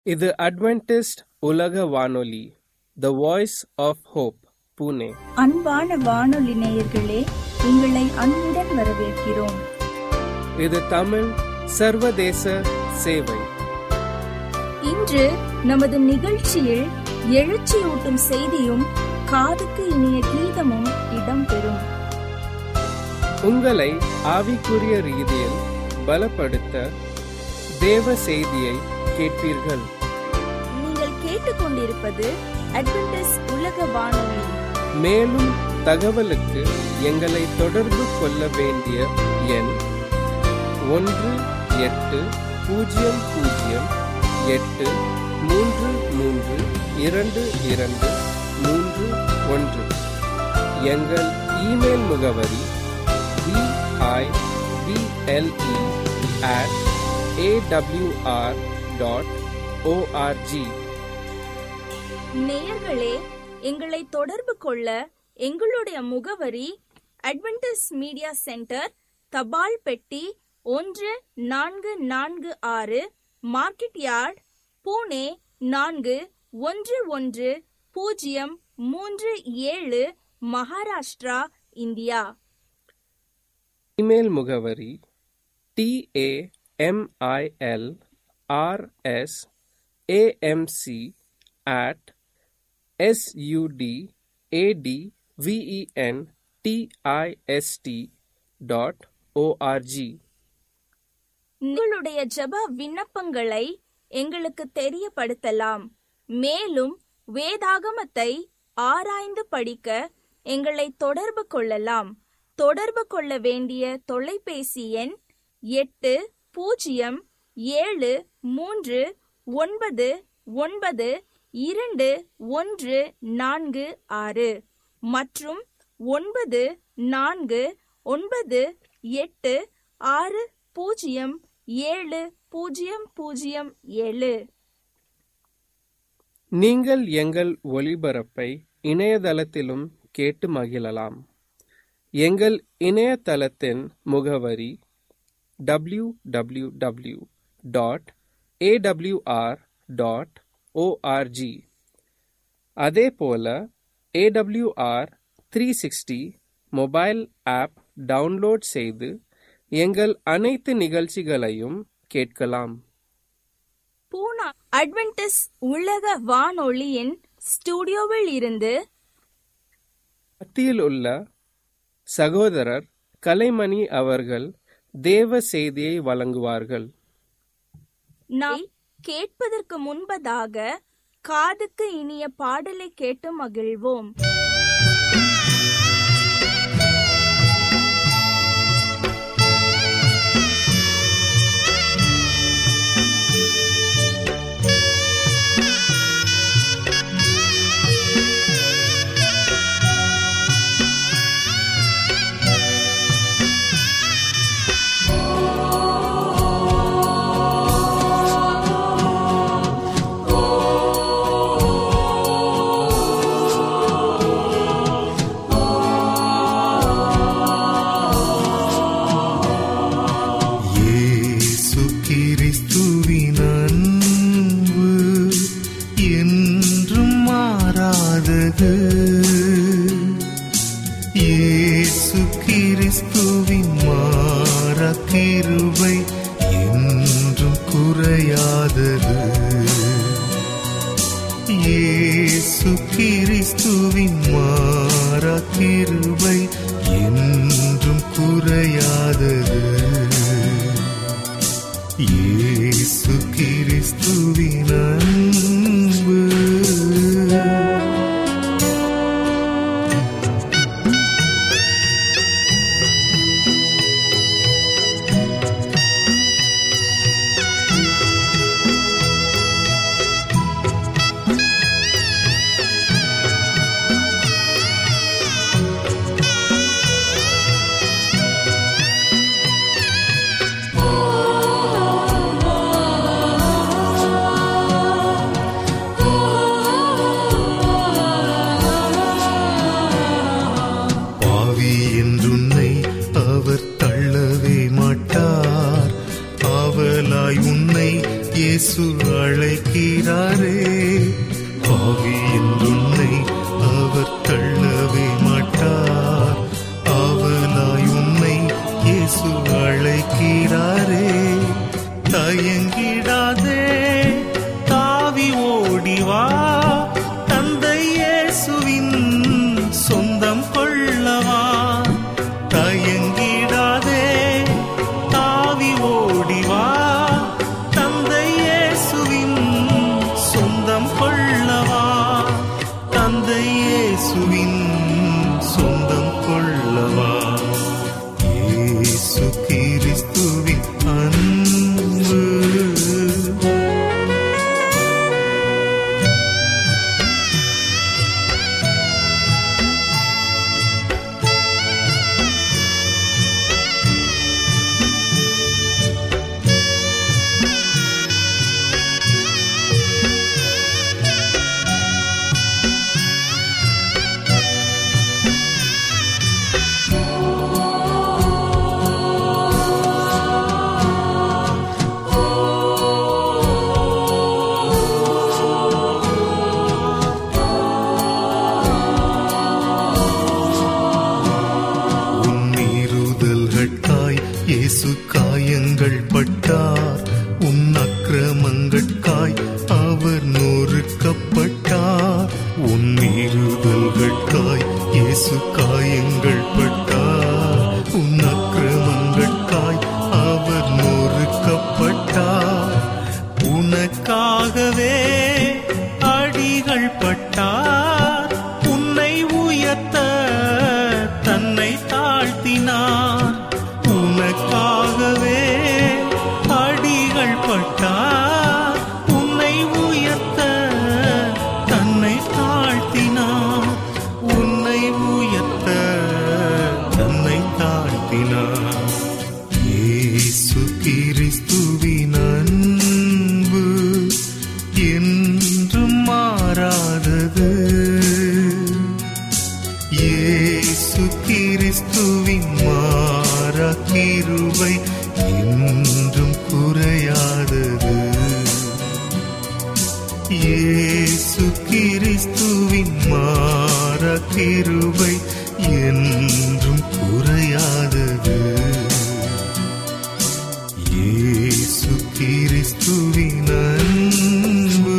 இது அட்வென்டிஸ்ட் உலக வானொலி the voice of hope Pune அன்பான வானொலி நேயர்களே உங்களை அன்புடன் வரவேற்கிறோம் இது தமிழ் சர்வதேச சேவை இன்று நமது நிகழ்ச்சியில் எழுச்சியூட்டும் செய்தியும் காதுக்கு இனிய கீதமும் இடம்பெறும் உங்களை ஆவிக்குரிய ரீதியில் பலப்படுத்த தேவ செய்தியை கேட்பீர்கள் நீங்கள் கேட்டுக்கொண்டிருப்பது அட்வென்டிஸ் உலக வானொலி மேலும் தகவலுக்கு எங்களை தொடர்பு கொள்ள வேண்டிய எண் ஒன்று எட்டு பூஜ்ஜியம் பூஜ்ஜியம் எட்டு மூன்று மூன்று இரண்டு இரண்டு மூன்று ஒன்று எங்கள் இமெயில் முகவரி B I B L E at A W R dot O R G நேயர்களே எங்களை தொடர்பு கொள்ள எங்களுடைய முகவரி அட்வென்டிஸ் மீடியா சென்டர் தபால் பெட்டி ஒன்று நான்கு நான்கு ஆறு மார்க்கெட் யார்ட் பூனே நான்கு ஒன்று ஒன்று பூஜ்ஜியம் மூன்று ஏழு மகாராஷ்டிரா இந்தியா இமெயில் முகவரி T A M I L R S A M C at S U D A D V E N D I S T dot O R G உங்களுடைய ஜெப விண்ணப்பங்களை எங்களுக்கு தெரியப்படுத்தலாம் மேலும் வேதாகமத்தை ஆராய்ந்து படிக்க எங்களை தொடர்பு கொள்ளலாம் தொடர்பு கொள்ள வேண்டிய தொலைபேசி எண் எட்டு பூஜ்ஜியம் ஏழு மூன்று ஒன்பது ஒன்பது இரண்டு ஒன்று நான்கு ஆறு மற்றும் ஒன்பது நான்கு ஒன்பது எட்டு ஆறு பூஜ்ஜியம் ஏழு பூஜ்ஜியம் பூஜ்ஜியம் ஏழு நீங்கள் எங்கள் ஒளிபரப்பை இணையதளத்திலும் கேட்டு மகிழலாம் எங்கள் இணையதளத்தின் முகவரி W W W dot A W R dot O R G அதே போல A W R three sixty mobile app download செய்து எங்கள் அனைத்து நிகழ்ச்சிகளையும் கேட்கலாம் பூனா அட்வென்டிஸ் உலக வானொலியின் ஸ்டுடியோவில் இருந்து மத்தியில் உள்ள சகோதரர் கலைமணி அவர்கள் தேவ செய்தியை வழங்குவார்கள் நாம் கேட்பதற்கு முன்பதாக காதுக்கு இனிய பாடலை கேட்டு மகிழ்வோம் இயேசு கிறிஸ்துவின் அன்பு என்றும் மாறாதது இயேசு கிறிஸ்துவின் மாறா கிருபை என்றும் குறையாதது இயேசு கிறிஸ்துவின் மாறா கிருபை என்றும் குறையாதது இயேசு கிறிஸ்துவின் அன்பு ஓ அழைக்கிறாரே ஆவி என்றுன்னை அவர் தள்ளவே மாட்டார் ஆவலாய் உன்னை இயேசு அழைக்கிறாரே தயங்கிடாதே தாவி ஓடிவா தந்தை இயேசுவின் சொந்தம் கொள்ளவா தயங்கிடாதே தாவி ஓடிவா தந்தை இயேசுவின் சொந்தம் கொள்ளவா தந்தை இயேசுவின் சொந்தம் கொள்ளவா இயேசு கிறிஸ்துவின் அன்பு உன்னிருதல்கட்காய் இயேசு காயங்கள் பட்டார் உன் அக்கிரமங்கட்காய் அவர் நொறுக்கப்பட்டார் உன்னிருதல்கட்காய் இயேசு காயங்கள் பட்டார் உன் அக்கிரமங்கட்காய் அவர் நொறுக்கப்பட்டார் உனக்காகவே அடிகள் பட்டார் உன்னை உயர்த்த தன்னை தாழ்த்தினார் உனக்காகவே அடிகள் பட்டார் உன்னை உயர்த்த தன்னை தாழ்த்தினார் உன்னை உயர்த்த தன்னை தாழ்த்தினார் இயேசு கிறிஸ்துவின் அன்பு என்றும் மாறாதது இயேசு கிறிஸ்துவின் மாறா கிருபை என்றும் குறையாதது இயேசு கிறிஸ்துவின் மாறா கிருபை என்றும் குறையாதது இயேசு கிறிஸ்துவின் அன்பு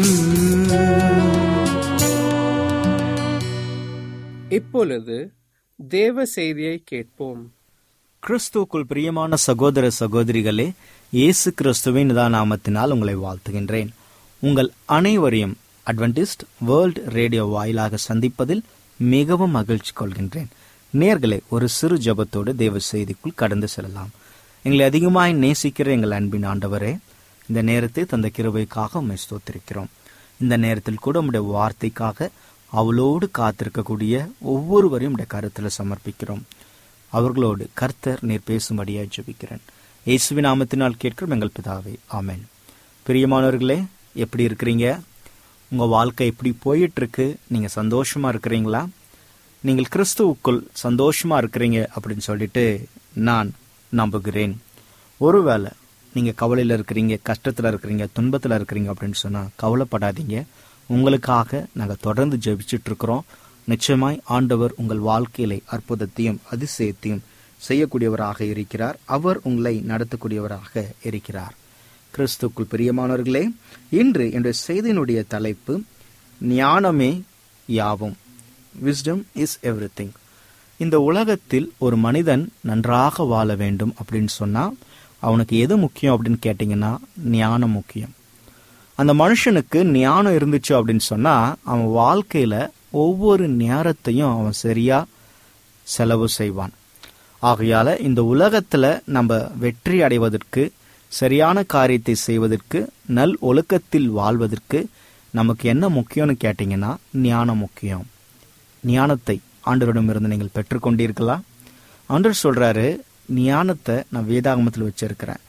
இப்பொழுது தேவ செய்தியை கேட்போம் கிறிஸ்துவுக்குள் பிரியமான சகோதர சகோதரிகளே இயேசு கிறிஸ்துவின் இதா நாமத்தினால் உங்களை வாழ்த்துகின்றேன் உங்கள் அனைவரையும் அட்வென்டிஸ்ட் வேர்ல்ட் ரேடியோ வாயிலாக சந்திப்பதில் மிகவும் மகிழ்ச்சி கொள்கின்றேன் நேர்களே ஒரு சிறு ஜெபத்தோடு தேவ செய்திக்குள் கடந்து செல்லலாம் எங்களை அதிகமாய் நேசிக்கிற எங்கள் அன்பின் ஆண்டவரே இந்த நேரத்தை தந்த கிருபைக்காக உம்மை ஸ்தோத்திரிக்கிறோம் இந்த நேரத்தில் கூட உம்முடைய வார்த்தைக்காக அவளோடு காத்திருக்கக்கூடிய ஒவ்வொருவரையும் உடைய கருத்தில் சமர்ப்பிக்கிறோம் அவர்களோடு கர்த்தர் நீர் பேசும்படியாய் ஜெபிக்கிறேன் இயேசுவின் நாமத்தினால் கேட்கிறோம் எங்கள் பிதாவே ஆமென் பிரியமானவர்களே எப்படி இருக்கிறீங்க உங்க வாழ்க்கை எப்படி போயிட்டு இருக்கு நீங்க சந்தோஷமா இருக்கிறீங்களா நீங்கள் கிறிஸ்துவுக்குள் சந்தோஷமா இருக்கிறீங்க அப்படின்னு சொல்லிட்டு நான் நம்புகிறேன் ஒருவேளை நீங்க கவலையில இருக்கிறீங்க கஷ்டத்துல இருக்கிறீங்க துன்பத்துல இருக்கிறீங்க அப்படின்னு சொன்னா கவலைப்படாதீங்க உங்களுக்காக நாங்க தொடர்ந்து ஜெபிச்சுட்டு இருக்கிறோம் நிச்சயமாய் ஆண்டவர் உங்கள் வாழ்க்கையிலே அற்புதத்தையும் அதிசயத்தையும் செய்யக்கூடியவராக இருக்கிறார் அவர் உங்களை நடத்தக்கூடியவராக இருக்கிறார் கிறிஸ்துக்குள் பிரியமானவர்களே இன்று என்னுடைய செய்தியினுடைய தலைப்பு ஞானமே யாவும் விஸ்டம் இஸ் எவ்ரிதிங் இந்த உலகத்தில் ஒரு மனிதன் நன்றாக வாழ வேண்டும் அப்படின்னு சொன்னா அவனுக்கு எது முக்கியம் அப்படின்னு கேட்டிங்கன்னா ஞானம் முக்கியம் அந்த மனுஷனுக்கு ஞானம் இருந்துச்சு அப்படின்னு சொன்னா அவன் வாழ்க்கையில ஒவ்வொரு நேரத்தையும் அவன் சரியா செலவு செய்வான் ஆகையால இந்த உலகத்துல நம்ம வெற்றி அடைவதற்கு சரியான காரியத்தை செய்வதற்கு நல் ஒழுக்கத்தில் வாழ்வதற்கு நமக்கு என்ன முக்கியம்னு கேட்டிங்கன்னா ஞானம் முக்கியம் ஞானத்தை ஆண்டவரிடமிருந்து நீங்கள் பெற்றுக்கொண்டீர்களா ஆண்டவர் சொல்றாரு ஞானத்தை நான் வேதாகமத்தில் வச்சிருக்கிறேன்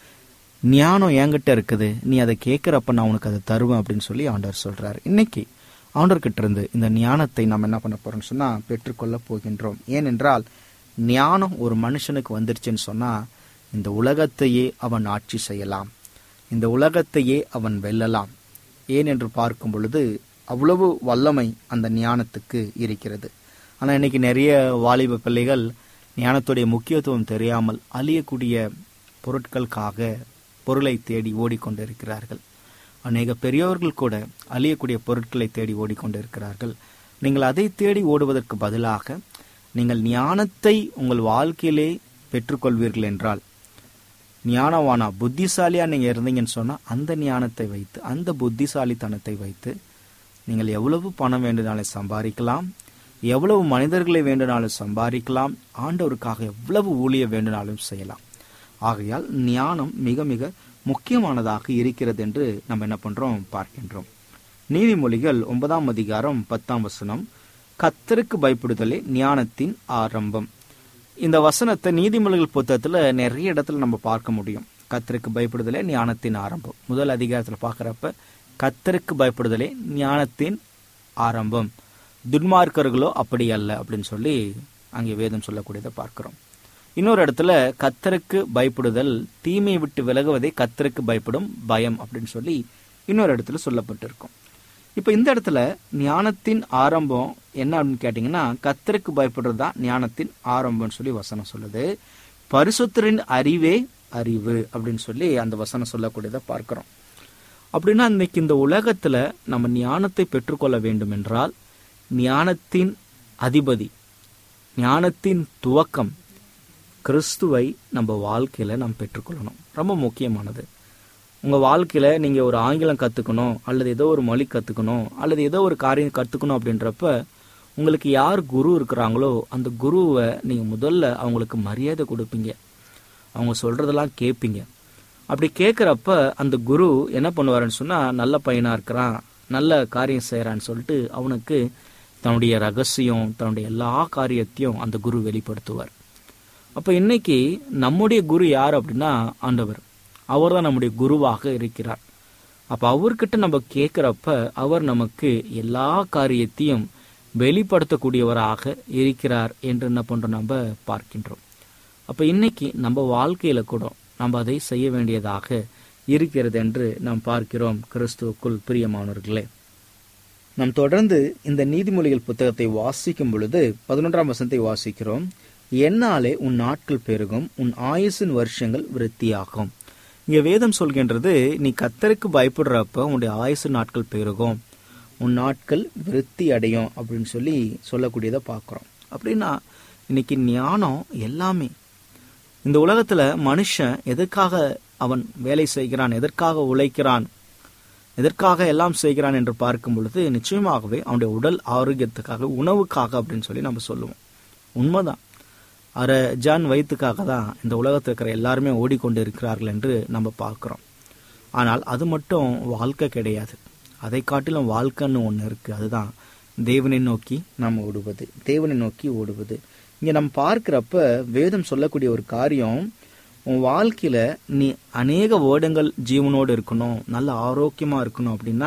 ஞானம் என்கிட்ட இருக்குது நீ அதை கேட்கிறப்ப நான் உனக்கு அதை தருவேன் அப்படின்னு சொல்லி ஆண்டவர் சொல்றாரு இன்னைக்கு ஆண்டவர்கிட்ட இருந்து இந்த ஞானத்தை நம்ம என்ன பண்ண போறோம்னு சொன்னா பெற்றுக்கொள்ள போகின்றோம் ஏனென்றால் ஞானம் ஒரு மனுஷனுக்கு வந்துருச்சுன்னு சொன்னா இந்த உலகத்தையே அவன் ஆட்சி செய்யலாம் இந்த உலகத்தையே அவன் வெல்லலாம் ஏன் என்று பார்க்கும் பொழுது அவ்வளவு வல்லமை அந்த ஞானத்துக்கு இருக்கிறது ஆனால் இன்னைக்கு நிறைய வாலிப பிள்ளைகள் ஞானத்துடைய முக்கியத்துவம் தெரியாமல் அழியக்கூடிய பொருட்களுக்காக பொருளை தேடி ஓடிக்கொண்டிருக்கிறார்கள் அநேக பெரியவர்கள் கூட அழியக்கூடிய பொருட்களை தேடி ஓடிக்கொண்டிருக்கிறார்கள் நீங்கள் அதை தேடி ஓடுவதற்கு பதிலாக நீங்கள் ஞானத்தை உங்கள் வாழ்க்கையிலே பெற்றுக்கொள்வீர்கள் என்றால் ஞானவானா புத்திசாலியா நீங்க இருந்தீங்கன்னு சொன்னா அந்த ஞானத்தை வைத்து அந்த புத்திசாலித்தனத்தை வைத்து நீங்கள் எவ்வளவு பணம் வேண்டுனாலும் சம்பாதிக்கலாம் எவ்வளவு மனிதர்களை வேண்டுனாலும் சம்பாதிக்கலாம் ஆண்டவருக்காக எவ்வளவு ஊழிய வேண்டுனாலும் செய்யலாம் ஆகையால் ஞானம் மிக மிக முக்கியமானதாக இருக்கிறது என்று நம்ம என்ன பண்றோம் பார்க்கின்றோம் நீதிமொழிகள் ஒன்பதாம் அதிகாரம் பத்தாம் வசனம் கத்தருக்கு பயப்படுதலே ஞானத்தின் ஆரம்பம் இந்த வசனத்தை நீதிமொழிகள் புத்தகத்துல நிறைய இடத்துல நம்ம பார்க்க முடியும் கத்தருக்கு பயப்படுதலே ஞானத்தின் ஆரம்பம் முதல் அதிகாரத்துல பார்க்கறப்ப கத்தருக்கு பயப்படுதலே ஞானத்தின் ஆரம்பம் துன்மார்க்கர்களோ அப்படி அல்ல அப்படின்னு சொல்லி அங்கே வேதம் சொல்லக்கூடியதை பார்க்கிறோம் இன்னொரு இடத்துல கத்தருக்கு பயப்படுதல் தீமையை விட்டு விலகுவதை கத்தருக்கு பயப்படும் பயம் அப்படின்னு சொல்லி இன்னொரு இடத்துல சொல்லப்பட்டிருக்கும் இப்போ இந்த இடத்துல ஞானத்தின் ஆரம்பம் என்ன அப்படின்னு கேட்டிங்கன்னா கத்தருக்கு பயப்படுறது தான் ஞானத்தின் ஆரம்பம்னு சொல்லி வசனம் சொல்லுது பரிசுத்தரின் அறிவே அறிவு அப்படின்னு சொல்லி அந்த வசனம் சொல்லக்கூடியதை பார்க்கிறோம் அப்படின்னா இன்னைக்கு இந்த உலகத்துல நம்ம ஞானத்தை பெற்றுக்கொள்ள வேண்டும் என்றால் ஞானத்தின் அதிபதி ஞானத்தின் துவக்கம் கிறிஸ்துவை நம்ம வாழ்க்கையில நாம் பெற்றுக்கொள்ளணும் ரொம்ப முக்கியமானது உங்க வாழ்க்கையில நீங்க ஒரு ஆங்கிலம் கத்துக்கணும் அல்லது ஏதோ ஒரு மொழி கத்துக்கணும் அல்லது ஏதோ ஒரு காரியம் கத்துக்கணும் அப்படின்றப்ப உங்களுக்கு யார் குரு இருக்கிறாங்களோ அந்த குருவை நீங்க முதல்ல அவங்களுக்கு மரியாதை கொடுப்பீங்க அவங்க சொல்றதெல்லாம் கேட்பீங்க அப்படி கேட்குறப்ப அந்த குரு என்ன பண்ணுவாருன்னு சொன்னா நல்ல பையனா இருக்கிறான் நல்ல காரியம் செய்யறான்னு சொல்லிட்டு அவனுக்கு தன்னுடைய ரகசியம் தன்னுடைய எல்லா காரியத்தையும் அந்த குரு வெளிப்படுத்துவார் அப்ப இன்னைக்கு நம்முடைய குரு யார் அப்படின்னா ஆண்டவர் அவர் தான் நம்முடைய குருவாக இருக்கிறார் அப்ப அவர்கிட்ட நம்ம கேட்கிறப்ப அவர் நமக்கு எல்லா காரியத்தையும் வெளிப்படுத்தக்கூடியவராக இருக்கிறார் என்று என்ன பண்றோம் நம்ம பார்க்கின்றோம் அப்ப இன்னைக்கு நம்ம வாழ்க்கையில கூட நம்ம அதை செய்ய வேண்டியதாக இருக்கிறது என்று நாம் பார்க்கிறோம் கிறிஸ்துவுக்குள் பிரியமானவர்களே நாம் தொடர்ந்து இந்த நீதிமொழிகள் புத்தகத்தை வாசிக்கும் பொழுது பதினொன்றாம் வசனத்தை வாசிக்கிறோம் என்னாலே உன் நாட்கள் பெருகும் உன் ஆயுசின் வருஷங்கள் விருத்தியாகும் இங்க வேதம் சொல்கின்றது நீ கத்தருக்கு பயப்படுறப்ப உன்னுடைய ஆயுசு நாட்கள் பெருகும் உன் நாட்கள் விருத்தி அடையும் அப்படின்னு சொல்லி சொல்லக்கூடியதை பார்க்குறோம் அப்படின்னா இன்னைக்கு ஞானம் எல்லாமே இந்த உலகத்துல மனுஷன் எதற்காக அவன் வேலை செய்கிறான் எதற்காக உழைக்கிறான் எதற்காக எல்லாம் செய்கிறான் என்று பார்க்கும் பொழுது நிச்சயமாகவே அவனுடைய உடல் ஆரோக்கியத்துக்காக உணவுக்காக அப்படின்னு சொல்லி நம்ம சொல்லுவோம் உண்மைதான் அரை ஜான் வயிற்றுக்காக தான் இந்த உலகத்தில் இருக்கிற எல்லாருமே ஓடிக்கொண்டு இருக்கிறார்கள் என்று நம்ம பார்க்கிறோம் ஆனால் அது மட்டும் வாழ்க்கை கிடையாது அதை காட்டிலும் வாழ்க்கைன்னு ஒன்று இருக்கு அதுதான் தேவனை நோக்கி நாம் ஓடுவது தேவனை நோக்கி ஓடுவது இங்க நம்ம பார்க்கிறப்ப வேதம் சொல்லக்கூடிய ஒரு காரியம் உன் வாழ்க்கையில நீ அநேக வருடங்கள் ஜீவனோடு இருக்கணும் நல்ல ஆரோக்கியமா இருக்கணும் அப்படின்னா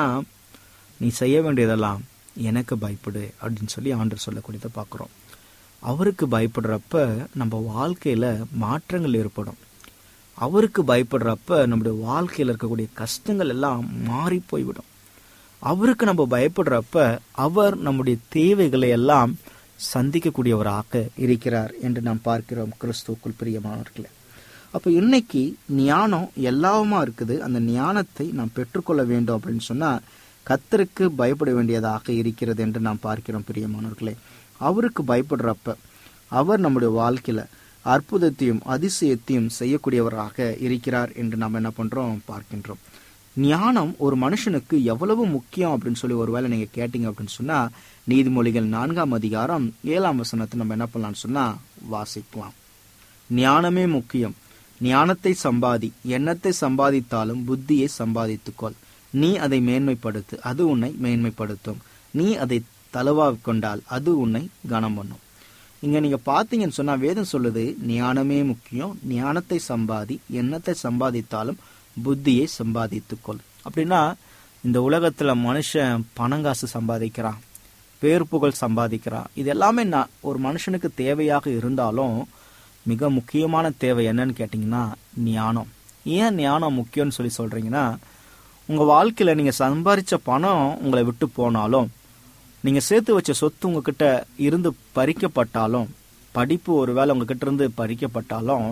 நீ செய்ய வேண்டியதெல்லாம் எனக்கு பயப்படு அப்படின்னு சொல்லி ஆண்டர் சொல்லக்கூடியதை பார்க்குறோம் அவருக்கு பயப்படுறப்ப நம்ம வாழ்க்கையில மாற்றங்கள் ஏற்படும் அவருக்கு பயப்படுறப்ப நம்முடைய வாழ்க்கையில இருக்கக்கூடிய கஷ்டங்கள் எல்லாம் மாறி போய்விடும் அவருக்கு நம்ம பயப்படுறப்ப அவர் நம்முடைய தேவைகளை எல்லாம் சந்திக்கக்கூடியவராக இருக்கிறார் என்று நாம் பார்க்கிறோம் கிறிஸ்துவுக்குள் பிரியமானவர்களே அப்போ இன்னைக்கு ஞானம் எல்லாவுமா இருக்குது அந்த ஞானத்தை நாம் பெற்றுக்கொள்ள வேண்டும் அப்படின்னு சொன்னா கத்தருக்கு பயப்பட வேண்டியதாக இருக்கிறது என்று நாம் பார்க்கிறோம் பிரியமானவர்களே அவருக்கு பயப்படுறப்ப அவர் நம்முடைய வாழ்க்கையில அற்புதத்தையும் அதிசயத்தையும் செய்யக்கூடியவராக இருக்கிறார் என்று நாம் என்ன பண்றோம் பார்க்கின்றோம் ஞானம் ஒரு மனுஷனுக்கு எவ்வளவு முக்கியம் அப்படின்னு சொல்லி ஒருவேளை நீங்க கேட்டீங்க அப்படின்னு சொன்னா நீதிமொழிகள் நான்காம் அதிகாரம் ஏழாம் வசனத்தை நம்ம என்ன பண்ணலாம்னு சொன்னா வாசிக்கலாம் ஞானமே முக்கியம் ஞானத்தை சம்பாதி எண்ணத்தை சம்பாதித்தாலும் புத்தியை சம்பாதித்துக்கொள் நீ அதை மேன்மைப்படுத்து அது உன்னை மேன்மைப்படுத்தும் நீ அதை தளவா கொண்டால் அது உன்னை கனம் பண்ணும் இங்க நீங்க பாத்தீங்கன்னு சொன்னா வேதம் சொல்லுது ஞானமே முக்கியம் ஞானத்தை சம்பாதி எண்ணத்தை சம்பாதித்தாலும் புத்தியை சம்பாதித்துக்கொள் அப்படின்னா இந்த உலகத்துல மனுஷன் பணங்காசு சம்பாதிக்கிறான் பேர் புகழ் சம்பாதிக்கிறான் இது எல்லாமே நான் ஒரு மனுஷனுக்கு தேவையாக இருந்தாலும் மிக முக்கியமான தேவை என்னன்னு கேட்டிங்கன்னா ஞானம் ஏன் ஞானம் முக்கியம்னு சொல்லி சொல்றீங்கன்னா உங்க வாழ்க்கையில நீங்க சம்பாரிச்ச பணம் உங்களை விட்டு போனாலும் நீங்க சேர்த்து வச்ச சொத்து உங்ககிட்ட இருந்து பறிக்கப்பட்டாலும் படிப்பு ஒருவேளை உங்ககிட்ட இருந்து பறிக்கப்பட்டாலும்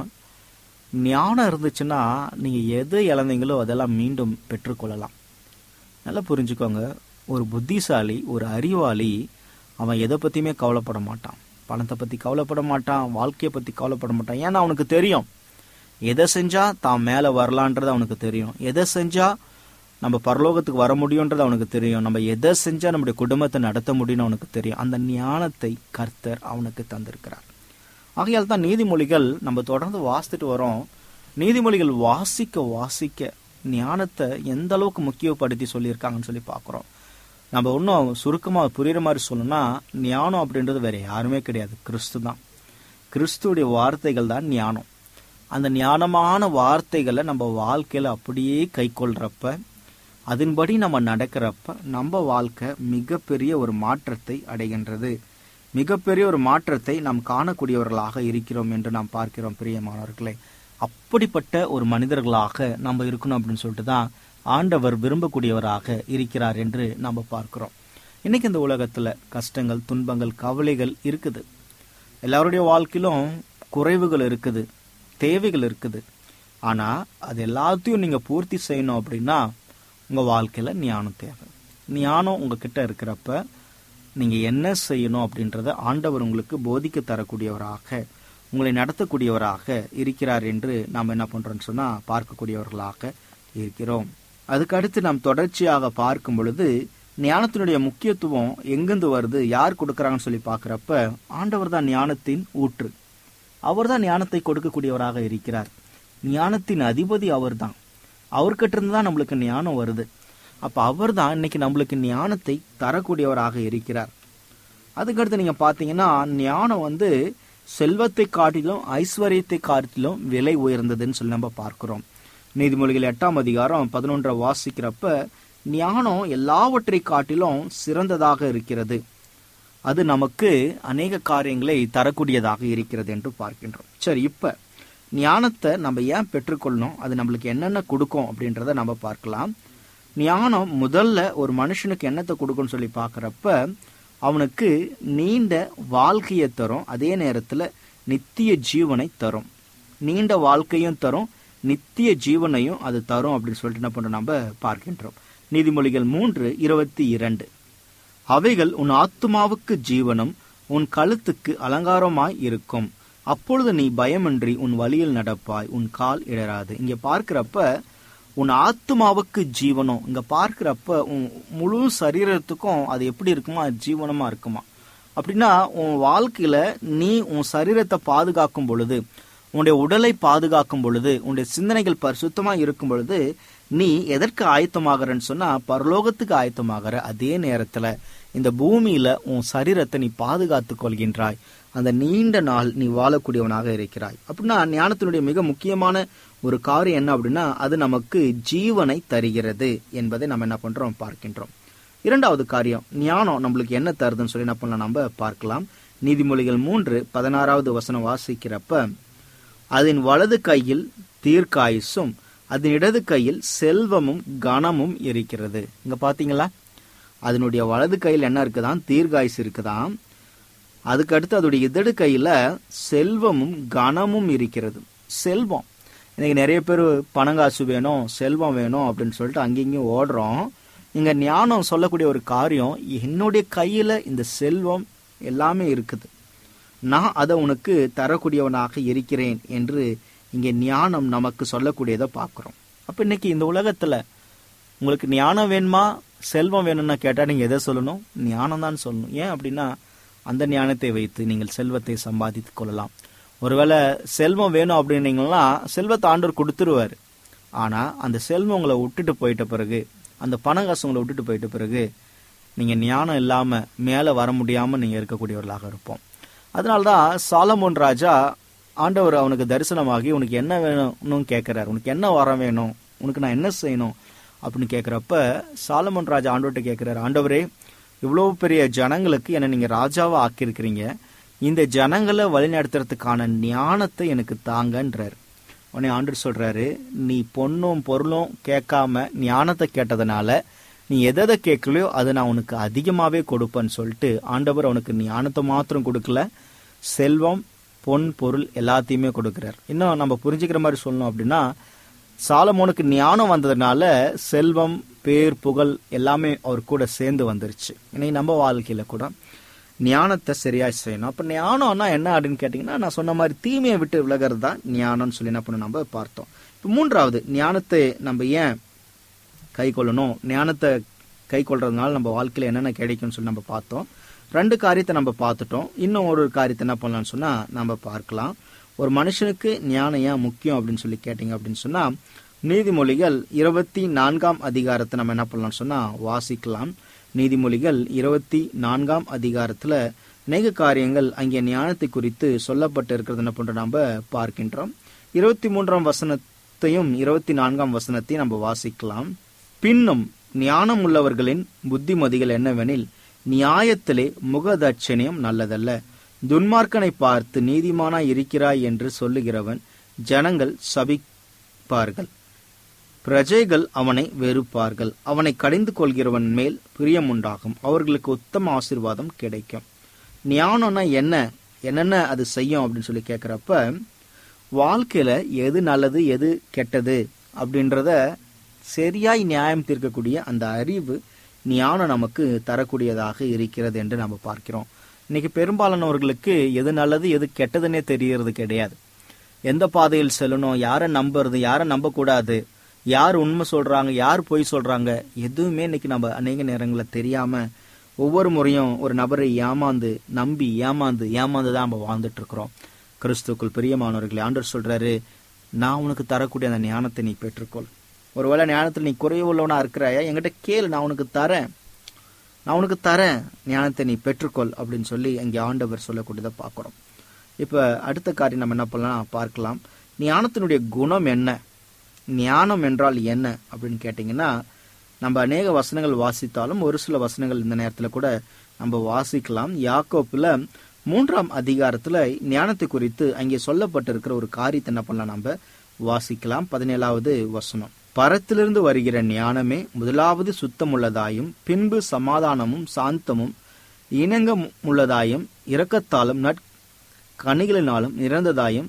ஞானம் இருந்துச்சுன்னா நீங்க எது இழந்தீங்களோ அதெல்லாம் மீண்டும் பெற்றுக்கொள்ளலாம் நல்லா புரிஞ்சுக்கோங்க ஒரு புத்திசாலி ஒரு அறிவாளி அவன் எதை பத்தியுமே கவலைப்பட மாட்டான் பணத்தை பத்தி கவலைப்பட மாட்டான் வாழ்க்கையை பத்தி கவலைப்பட மாட்டான் ஏன்னா அவனுக்கு தெரியும் எதை செஞ்சா தான் மேல வரலான்றது அவனுக்கு தெரியும் எதை செஞ்சா நம்ம பரலோகத்துக்கு வர முடியுன்றது அவனுக்கு தெரியும் நம்ம எதை செஞ்சா நம்முடைய குடும்பத்தை நடத்த முடியும்னு அவனுக்கு தெரியும் அந்த ஞானத்தை கர்த்தர் அவனுக்கு தந்திருக்கிறார் ஆகையால் தான் நீதிமொழிகள் நம்ம தொடர்ந்து வாசித்துட்டு வரோம் நீதிமொழிகள் வாசிக்க வாசிக்க ஞானத்தை எந்த அளவுக்கு முக்கியப்படுத்தி சொல்லியிருக்காங்கன்னு சொல்லி பார்க்குறோம் நம்ம இன்னும் சுருக்கமாக புரியுற மாதிரி சொல்லணும்னா ஞானம் அப்படின்றது வேற யாருமே கிடையாது கிறிஸ்து தான் கிறிஸ்துடைய வார்த்தைகள் தான் ஞானம் அந்த ஞானமான வார்த்தைகளை நம்ம வாழ்க்கையில அப்படியே கை கொள்றப்ப அதன்படி நம்ம நடக்கிறப்ப நம்ம வாழ்க்கை மிகப்பெரிய ஒரு மாற்றத்தை அடைகின்றது மிகப்பெரிய ஒரு மாற்றத்தை நாம் காணக்கூடியவர்களாக இருக்கிறோம் என்று நாம் பார்க்கிறோம் பிரியமானவர்களே அப்படிப்பட்ட ஒரு மனிதர்களாக நம்ம இருக்கணும் அப்படின்னு சொல்லிட்டு தான் ஆண்டவர் விரும்பக்கூடியவராக இருக்கிறார் என்று நாம் பார்க்கிறோம் இன்னைக்கு இந்த உலகத்துல கஷ்டங்கள் துன்பங்கள் கவலைகள் இருக்குது எல்லாருடைய வாழ்க்கையிலும் குறைவுகள் இருக்குது தேவைகள் இருக்குது ஆனா அது எல்லாத்தையும் நீங்க பூர்த்தி செய்யணும் அப்படின்னா உங்க வாழ்க்கையில ஞானம் தேவை ஞானம் உங்ககிட்ட இருக்கிறப்ப நீங்க என்ன செய்யணும் அப்படின்றத ஆண்டவர் உங்களுக்கு போதிக்க தரக்கூடியவராக உங்களை நடத்தக்கூடியவராக இருக்கிறார் என்று நாம் என்ன பண்றோம்னு சொன்னா பார்க்கக்கூடியவர்களாக இருக்கிறோம் அதுக்கு அடுத்து நாம் தொடர்ச்சியாக பார்க்கும் பொழுது ஞானத்தினுடைய முக்கியத்துவம் எங்கிருந்து வருது யார் கொடுக்கறாங்கன்னு சொல்லி பார்க்கறப்ப ஆண்டவர் தான் ஞானத்தின் ஊற்று அவர் தான் ஞானத்தை கொடுக்கக்கூடியவராக இருக்கிறார் ஞானத்தின் அதிபதி அவர்தான் அவர்கிட்ட இருந்து தான் நம்மளுக்கு ஞானம் வருது அப்ப அவர் தான் இன்னைக்கு நம்மளுக்கு ஞானத்தை தரக்கூடியவராக இருக்கிறார் அதுக்கடுத்து நீங்க பாத்தீங்கன்னா ஞானம் வந்து செல்வத்தை காட்டிலும் ஐஸ்வர்யத்தை காட்டிலும் விலை உயர்ந்ததுன்னு சொல்லி நம்ம பார்க்கிறோம் நீதிமொழிகள் எட்டாம் அதிகாரம் பதினொன்றை வாசிக்கிறப்ப ஞானம் எல்லாவற்றை காட்டிலும் சிறந்ததாக இருக்கிறது அது நமக்கு அநேக காரியங்களை தரக்கூடியதாக இருக்கிறது என்று பார்க்கின்றோம் சரி இப்ப ஞானத்தை நம்ம ஏன் பெற்றுக்கொள்ளணும் அது நம்மளுக்கு என்னென்ன கொடுக்கும் அப்படின்றத நம்ம பார்க்கலாம் ஞானம் முதல்ல ஒரு மனுஷனுக்கு என்னத்தை கொடுக்கும்னு சொல்லி பார்க்கறப்ப அவனுக்கு நீண்ட வாழ்க்கையை தரும் அதே நேரத்துல நித்திய ஜீவனை தரும் நீண்ட வாழ்க்கையும் தரும் நித்திய ஜீவனையும் அது தரும் அப்படின்னு சொல்லிட்டு என்ன பண்றோம் நம்ம பார்க்கின்றோம் நீதிமொழிகள் மூன்று இருபத்தி இரண்டு அவைகள் உன் ஆத்துமாவுக்கு ஜீவனும் உன் கழுத்துக்கு அலங்காரமாய் இருக்கும் அப்பொழுது நீ பயமின்றி உன் வழியில் நடப்பாய் உன் கால் இடராது இங்க பார்க்கிறப்ப உன் ஆத்மாவுக்கு ஜீவனம் இங்க பார்க்கிறப்ப உன் முழு சரீரத்துக்கும் அது எப்படி இருக்குமா அது ஜீவனமா இருக்குமா அப்படின்னா உன் வாழ்க்கையில நீ உன் சரீரத்தை பாதுகாக்கும் பொழுது உன்னுடைய உடலை பாதுகாக்கும் பொழுது உன்னுடைய சிந்தனைகள் பரிசுத்தமா இருக்கும் பொழுது நீ எதற்கு ஆயத்தமாகறன்னு சொன்னா பரலோகத்துக்கு ஆயத்தமாகற அதே நேரத்துல இந்த பூமியில உன் சரீரத்தை நீ பாதுகாத்துக் கொள்கின்றாய் அந்த நீண்ட நாள் நீ வாழக்கூடியவனாக இருக்கிறாய் அப்படின்னா ஞானத்தினுடைய மிக முக்கியமான ஒரு காரியம் என்ன அப்படின்னா அது நமக்கு ஜீவனை தருகிறது என்பதை நம்ம என்ன பண்றோம் பார்க்கின்றோம் இரண்டாவது காரியம் ஞானம் நம்மளுக்கு என்ன தருதுன்னு சொல்லி என்ன பண்ணலாம் நம்ம பார்க்கலாம் நீதிமொழிகள் மூன்று பதினாறாவது வசனம் வாசிக்கிறப்ப அதன் வலது கையில் தீர்க்காயுசும் அதன் இடது கையில் செல்வமும் கனமும் இருக்கிறது இங்க பாத்தீங்களா அதனுடைய வலது கையில் என்ன இருக்குதான் தீர்காயுசு இருக்குதாம் அதுக்கு அடுத்து அதோடைய இதடு கையில செல்வமும் கனமும் இருக்கிறது செல்வம் இன்னைக்கு நிறைய பேர் பணங்காசு வேணும் செல்வம் வேணும் அப்படின்னு சொல்லிட்டு அங்கேயும் ஓடுறோம் இங்க ஞானம் சொல்லக்கூடிய ஒரு காரியம் என்னுடைய கையில இந்த செல்வம் எல்லாமே இருக்குது நான் அதை உனக்கு தரக்கூடியவனாக இருக்கிறேன் என்று இங்கே ஞானம் நமக்கு சொல்லக்கூடியதை பார்க்கிறோம் அப்ப இன்னைக்கு இந்த உலகத்துல உங்களுக்கு ஞானம் வேணுமா செல்வம் வேணும்னா கேட்டா நீங்க எதை சொல்லணும் ஞானம் தான் சொல்லணும் ஏன் அப்படின்னா அந்த ஞானத்தை வைத்து நீங்கள் செல்வத்தை சம்பாதித்துக் கொள்ளலாம் ஒருவேளை செல்வம் வேணும் அப்படின்னீங்கன்னா செல்வத்தை ஆண்டவர் கொடுத்துருவாரு ஆனா அந்த செல்வம் உங்களை விட்டுட்டு போயிட்ட பிறகு அந்த பணம் காசு உங்களை விட்டுட்டு போயிட்ட பிறகு நீங்க ஞானம் இல்லாம மேல வர முடியாம நீங்க இருக்கக்கூடியவர்களாக இருப்போம் அதனால்தான் சாலமோன் ராஜா ஆண்டவர் அவனுக்கு தரிசனமாகி உனக்கு என்ன வேணும்னு கேட்கிறாரு உனக்கு என்ன வரம் வேணும் உனக்கு நான் என்ன செய்யணும் அப்படின்னு கேட்கிறப்ப சாலமோன் ராஜா ஆண்டவர்கிட்ட கேட்கிறாரு ஆண்டவரே இவ்வளவு பெரிய ஜனங்களுக்கு என்ன நீங்க ராஜாவா ஆக்கியிருக்கிறீங்க இந்த ஜனங்களை வழிநடத்துறதுக்கான ஞானத்தை எனக்கு தாங்கன்றார் உடனே ஆண்டு சொல்றாரு நீ பொண்ணும் பொருளும் கேட்காம ஞானத்தை கேட்டதுனால நீ எதை கேட்கலையோ அதை நான் உனக்கு அதிகமாவே கொடுப்பேன்னு சொல்லிட்டு ஆண்டவர் அவனுக்கு ஞானத்தை மாத்திரம் கொடுக்கல செல்வம் பொன் பொருள் எல்லாத்தையுமே கொடுக்கிறார் இன்னும் நம்ம புரிஞ்சுக்கிற மாதிரி சொல்லணும் அப்படின்னா சாலமோனுக்கு ஞானம் வந்ததுனால செல்வம் பேர் புகழ் எல்லாமே அவர் கூட சேர்ந்து வந்துருச்சு இன்னைக்கு நம்ம வாழ்க்கையில கூட ஞானத்தை சரியா செய்யணும் அப்ப ஞானம்னா என்ன அப்படின்னு கேட்டீங்கன்னா நான் சொன்ன மாதிரி தீமையை விட்டு விலகிறது தான் ஞானம்னு சொல்லி என்ன பண்ண நம்ம பார்த்தோம் இப்ப மூன்றாவது ஞானத்தை நம்ம ஏன் கை கொள்ளணும் ஞானத்தை கை கொள்றதுனால நம்ம வாழ்க்கையில என்னென்ன கிடைக்கும்னு சொல்லி நம்ம பார்த்தோம் ரெண்டு காரியத்தை நம்ம பார்த்துட்டோம் இன்னும் ஒரு காரியத்தை என்ன பண்ணலாம்னு சொன்னா நம்ம பார்க்கலாம் ஒரு மனுஷனுக்கு ஞானம் ஏன் முக்கியம் அப்படின்னு சொல்லி கேட்டீங்க அப்படின்னு சொன்னா நீதிமொழிகள் இருபத்தி நான்காம் அதிகாரத்தை நம்ம என்ன பண்ணலாம்னு சொன்னா வாசிக்கலாம் நீதிமொழிகள் இருபத்தி நான்காம் அதிகாரத்துல அநேக காரியங்கள் அங்கே ஞானத்தை குறித்து சொல்லப்பட்டு இருக்கிறது என்ன பண்றோம் நம்ம பார்க்கின்றோம் இருபத்தி மூன்றாம் வசனத்தையும் இருபத்தி நான்காம் வசனத்தையும் நம்ம வாசிக்கலாம் பின்னும் ஞானம் உள்ளவர்களின் புத்திமதிகள் என்னவெனில் நியாயத்திலே முகதட்சணியம் நல்லதல்ல துன்மார்க்கனை பார்த்து நீதிமானாய் இருக்கிறாய் என்று சொல்லுகிறவன் ஜனங்கள் சபிப்பார்கள் பிரஜைகள் அவனை வெறுப்பார்கள் அவனை கடிந்து கொள்கிறவன் மேல் பிரியம் உண்டாகும் அவர்களுக்கு உத்தம ஆசீர்வாதம் கிடைக்கும் ஞானம்னா என்ன என்னென்ன அது செய்யும் அப்படின்னு சொல்லி கேட்குறப்ப வாழ்க்கையில எது நல்லது எது கெட்டது அப்படின்றத சரியாய் நியாயம் தீர்க்கக்கூடிய அந்த அறிவு ஞானம் நமக்கு தரக்கூடியதாக இருக்கிறது என்று நம்ம பார்க்கிறோம் இன்னைக்கு பெரும்பாலானவர்களுக்கு எது நல்லது எது கெட்டதுன்னே தெரியறது கிடையாது எந்த பாதையில் செல்லணும் யாரை நம்புறது யாரை நம்பக்கூடாது யார் உண்மை சொல்றாங்க யார் பொய் சொல்றாங்க எதுவுமே இன்னைக்கு நம்ம அநேக நேரங்களில் தெரியாம ஒவ்வொரு முறையும் ஒரு நபரை ஏமாந்து நம்பி ஏமாந்து ஏமாந்து தான் நம்ம வாழ்ந்துட்டு இருக்கிறோம் கிறிஸ்துக்குள் பிரியமானவர்களே ஆண்டவர் சொல்றாரு நான் உனக்கு தரக்கூடிய அந்த ஞானத்தை நீ பெற்றுக்கொள் ஒருவேளை ஞானத்தில் நீ குறைவுள்ளவனா இருக்கிறாயா என்கிட்ட கேளு நான் உனக்கு தரேன் நான் உனக்கு தரேன் ஞானத்தை நீ பெற்றுக்கொள் அப்படின்னு சொல்லி அங்கே ஆண்டவர் சொல்லக்கூடியதை பார்க்குறோம் இப்போ அடுத்த காரியம் நம்ம என்ன பண்ணலாம் பார்க்கலாம் ஞானத்தினுடைய குணம் என்ன ஞானம் என்றால் என்ன அப்படின்னு கேட்டிங்கன்னா நம்ம அநேக வசனங்கள் வாசித்தாலும் ஒரு சில வசனங்கள் இந்த நேரத்தில் கூட நம்ம வாசிக்கலாம் யாக்கோப்புல மூன்றாம் அதிகாரத்துல ஞானத்தை குறித்து அங்கே சொல்லப்பட்டிருக்கிற ஒரு காரியத்தை என்ன பண்ணலாம் நம்ம வாசிக்கலாம் பதினேழாவது வசனம் பரத்திலிருந்து வருகிற ஞானமே முதலாவது சுத்தமுள்ளதாயும் பின்பு சமாதானமும் சாந்தமும் இணங்கமுள்ளதாயும் இரக்கத்தாலும் நற்கனிகளினாலும் நிறைந்ததாயும்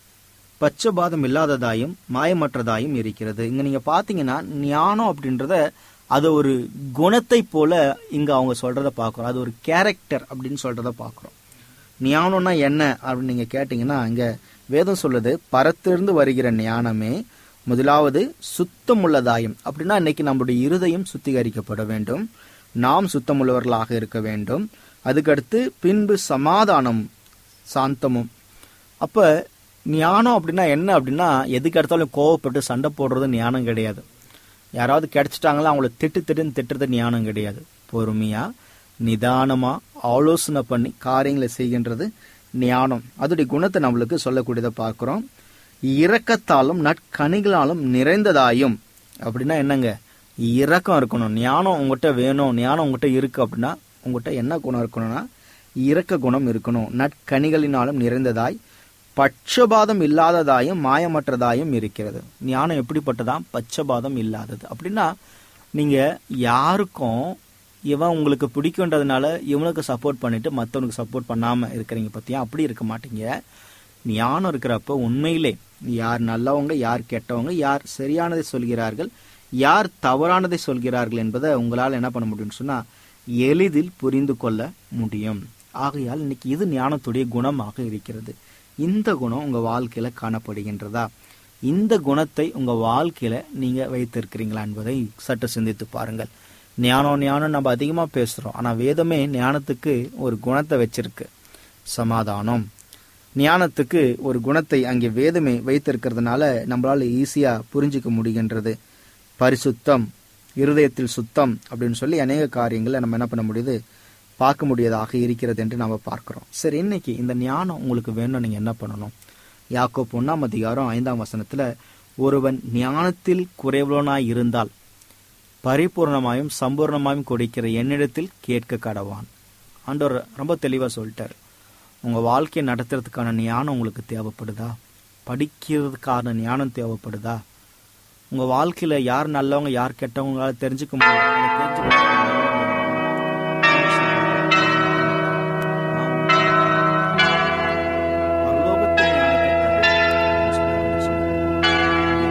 பச்சபாதம் இல்லாததாயும் மாயமற்றதாயும் இருக்கிறது இங்க நீங்க பாத்தீங்கன்னா ஞானம் அப்படின்றத அது ஒரு குணத்தை போல இங்க அவங்க சொல்றத பாக்குறோம் அது ஒரு கேரக்டர் அப்படின்னு சொல்றத பாக்குறோம் ஞானம்னா என்ன அப்படின்னு நீங்க கேட்டீங்கன்னா இங்க வேதம் சொல்லுது பரத்திலிருந்து வருகிற ஞானமே முதலாவது சுத்தமுள்ளதாயும் அப்படின்னா இன்னைக்கு நம்முடைய இருதயம் சுத்திகரிக்கப்பட வேண்டும் நாம் சுத்தமுள்ளவர்களாக இருக்க வேண்டும் அதுக்கடுத்து பின்பு சமாதானம் சாந்தமும் அப்ப ஞானம் அப்படின்னா என்ன அப்படின்னா எதுக்கு எடுத்தாலும் கோவப்பட்டு சண்டை போடுறது ஞானம் கிடையாது யாராவது கிடைச்சிட்டாங்களா அவங்கள திட்டு திட்டுன்னு திட்டுறது ஞானம் கிடையாது பொறுமையா நிதானமா ஆலோசனை பண்ணி காரியங்களை செய்கின்றது ஞானம் அதோடைய குணத்தை நம்மளுக்கு சொல்லக்கூடியதை பார்க்கிறோம் இரக்கத்தாலும் நற்கனிகளாலும் நிறைந்ததாயும் அப்படின்னா என்னங்க இரக்கம் இருக்கணும் ஞானம் உங்ககிட்ட வேணும் ஞானம் உங்ககிட்ட இருக்கு அப்படின்னா உங்ககிட்ட என்ன குணம் இருக்கணும்னா இரக்க குணம் இருக்கணும் நற்கனிகளினாலும் நிறைந்ததாய் பட்சபாதம் இல்லாததாயும் மாயமற்றதாயும் இருக்கிறது ஞானம் எப்படிப்பட்டதாம் பட்சபாதம் இல்லாதது அப்படின்னா நீங்க யாருக்கும் இவன் உங்களுக்கு பிடிக்குன்றதுனால இவனுக்கு சப்போர்ட் பண்ணிட்டு மற்றவனுக்கு சப்போர்ட் பண்ணாம இருக்கிறீங்க பத்தியா அப்படி இருக்க மாட்டீங்க ஞானம் இருக்கிறப்ப உண்மையிலே யார் நல்லவங்க யார் கெட்டவங்க யார் சரியானதை சொல்கிறார்கள் யார் தவறானதை சொல்கிறார்கள் என்பதை உங்களால் என்ன பண்ண முடியும்னு சொன்னா எளிதில் புரிந்து கொள்ள முடியும் ஆகையால் இன்னைக்கு இது ஞானத்துடைய குணமாக இருக்கிறது இந்த குணம் உங்க வாழ்க்கையில காணப்படுகின்றதா இந்த குணத்தை உங்க வாழ்க்கையில நீங்க வைத்திருக்கிறீங்களா என்பதை சற்று சிந்தித்து பாருங்கள் ஞானம் ஞானம் நம்ம அதிகமா பேசுறோம் ஆனா வேதமே ஞானத்துக்கு ஒரு குணத்தை வச்சிருக்கு சமாதானம் ஞானத்துக்கு ஒரு குணத்தை அங்கே வேதமே வைத்திருக்கிறதுனால நம்மளால ஈஸியா புரிஞ்சுக்க முடிகின்றது பரிசுத்தம் இருதயத்தில் சுத்தம் அப்படின்னு சொல்லி அநேக காரியங்களை நம்ம என்ன பண்ண முடியுது பார்க்க முடியதாக இருக்கிறது என்று நம்ம பார்க்கிறோம் சரி இன்னைக்கு இந்த ஞானம் உங்களுக்கு வேணும் நீங்க என்ன பண்ணணும் யாக்கோ ஒன்னாம் அதிகாரம் ஐந்தாம் வசனத்துல ஒருவன் ஞானத்தில் குறைவுள்ளனாய் இருந்தால் பரிபூர்ணமாயும் சம்பூர்ணமாயும் கொடுக்கிற என்னிடத்தில் கேட்க கடவான் ஆண்டவர் ரொம்ப தெளிவா சொல்லிட்டாரு உங்க வாழ்க்கையை நடத்துறதுக்கான ஞானம் உங்களுக்கு தேவைப்படுதா படிக்கிறதுக்கான ஞானம் தேவைப்படுதா உங்க வாழ்க்கையில யார் நல்லவங்க யார் கெட்டவங்களால தெரிஞ்சுக்க முடியும் அதை தெரிஞ்சுக்கிறதுக்கு பரலோகத்தின் ஞானத்தை தரு அப்படின்னு சொல்லி ஆண்டவர்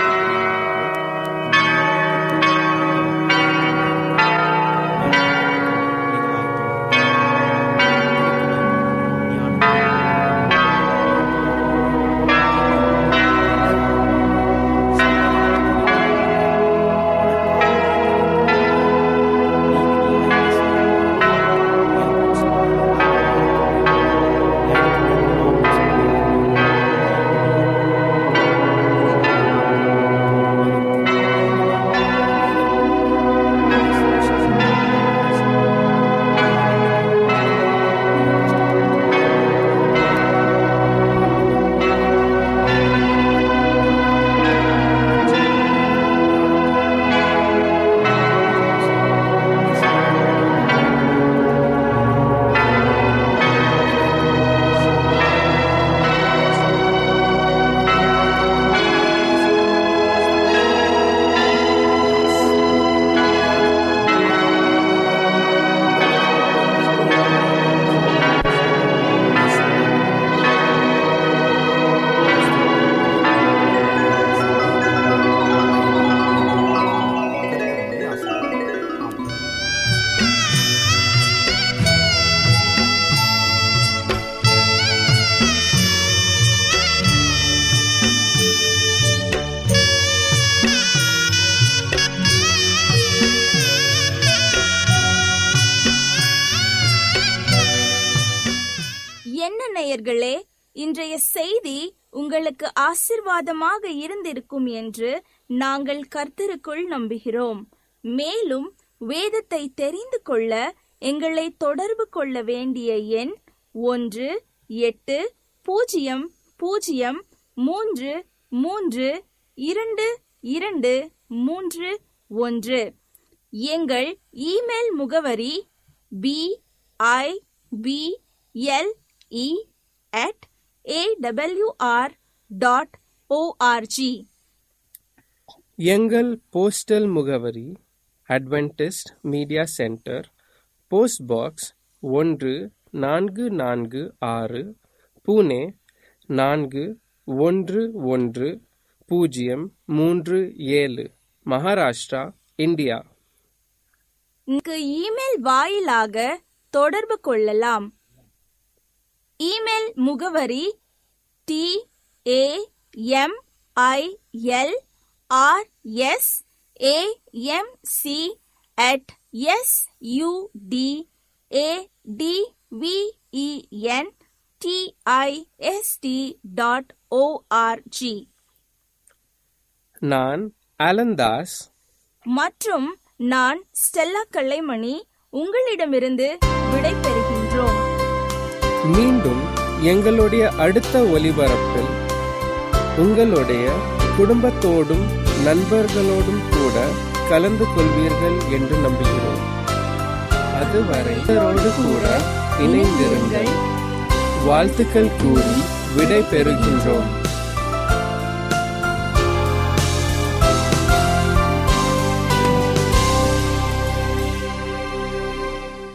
என்ன நேயர்களே இன்றைய செய்தி உங்களுக்கு ஆசிர்வாதமாக இருந்திருக்கும் என்று நாங்கள் கர்த்தருக்குள் நம்புகிறோம் மேலும் வேதத்தை தெரிந்து கொள்ள எங்களை தொடர்பு கொள்ள வேண்டிய எண் ஒன்று எட்டு பூஜ்ஜியம் பூஜ்ஜியம் மூன்று மூன்று இரண்டு இரண்டு மூன்று ஒன்று எங்கள் இமெயில் முகவரி B I B L E at A W R dot O R G எங்கள் போஸ்டல் முகவரி Adventist media centre post box ஒன்று நான்கு நான்கு ஆறு புனே நான்கு ஒன்று ஒன்று பூஜ்ஜியம் மூன்று ஏழு மகாராஷ்டிரா இந்தியா இங்கு இமெயில் வாயிலாக தொடர்பு கொள்ளலாம் இமெயில் முகவரி T A M I L R S A M C at S U D A D V E N D I S T dot O R G நான் அலந்தாஸ் மற்றும் நான் ஸ்டெல்லா கல்லைமணி உங்களிடமிருந்து விடை பெறுகின்றோம் மீண்டும் எங்களுடைய அடுத்த ஒலிபரப்பில் உங்களுடைய குடும்பத்தோடும் நண்பர்களோடும் கூட கலந்து கொள்வீர்கள் என்று நம்புகிறோம் அதுவரை இவரோடு கூட இணைந்திருங்கள் வாழ்த்துக்கள் கூறி விடை பெறுகின்றோம்